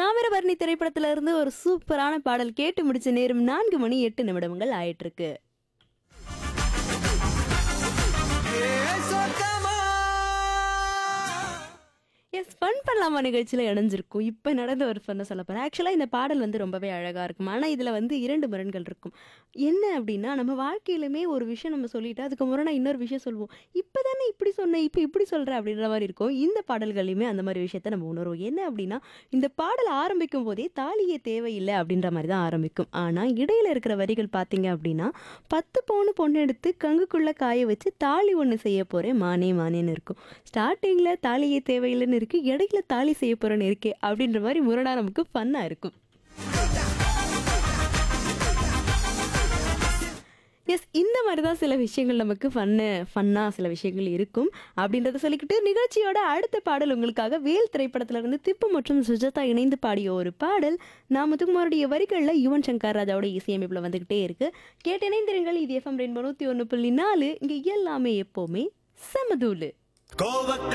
தாமிரபரணி திரைப்படத்துல இருந்து ஒரு சூப்பரான பாடல் கேட்டு முடிச்ச நேரம் நான்கு மணி எட்டு நிமிடங்கள் ஆயிட்டு இருக்கு எஸ் ஃபன் பண்ணலாமா நிகழ்ச்சியில் இணைஞ்சிருக்கும் இப்போ நடந்த ஒரு ஃபன்னை சொல்ல போகிறேன் ஆக்சுவலாக இந்த பாடல் வந்து ரொம்பவே அழகாக இருக்கும் ஆனால் இதில் வந்து இரண்டு முரண்கள் இருக்கும் என்ன அப்படின்னா நம்ம வாழ்க்கையிலுமே ஒரு விஷயம் நம்ம சொல்லிட்டு அதுக்கு முரணா இன்னொரு விஷயம் சொல்லுவோம் இப்போ தானே இப்படி சொன்னேன் இப்போ இப்படி சொல்கிறேன் அப்படின்ற மாதிரி இருக்கும் இந்த பாடல்களையுமே அந்த மாதிரி விஷயத்த நம்ம உணர்வோம் என்ன அப்படின்னா இந்த பாடல் ஆரம்பிக்கும் போதே தாலியே தேவையில்லை அப்படின்ற மாதிரி தான் ஆரம்பிக்கும் ஆனால் இடையில இருக்கிற வரிகள் பார்த்தீங்க அப்படின்னா பத்து பவுன் பொண்ணு எடுத்து கங்குக்குள்ளே காய வச்சு தாலி ஒன்று செய்ய போகிறேன் மானே மானேன்னு இருக்கும் ஸ்டார்டிங்கில் தாலியே தேவையில்லைன்னு இருக்கு இடையில தாலி செய்ய போகிறேன்னு இருக்கே அப்படின்ற மாதிரி முரணா நமக்கு ஃபன்னாக இருக்கும் எஸ் இந்த மாதிரி தான் சில விஷயங்கள் நமக்கு ஃபன்னு ஃபன்னாக சில விஷயங்கள் இருக்கும் அப்படின்றத சொல்லிக்கிட்டு நிகழ்ச்சியோட அடுத்த பாடல் உங்களுக்காக வேல் திரைப்படத்துல இருந்து திப்பு மற்றும் சுஜாதா இணைந்து பாடிய ஒரு பாடல் நான் முத்துக்குமாருடைய வரிகளில் யுவன் சங்கர் ராஜாவோட இசையமைப்பில் வந்துக்கிட்டே இருக்கு கேட்டு இணைந்திருங்கள் இது எஃப்எம் ரெண்டு நூற்றி ஒன்று புள்ளி நாலு இங்கே எல்லாமே எப்போவுமே செமதூலு கோவக்க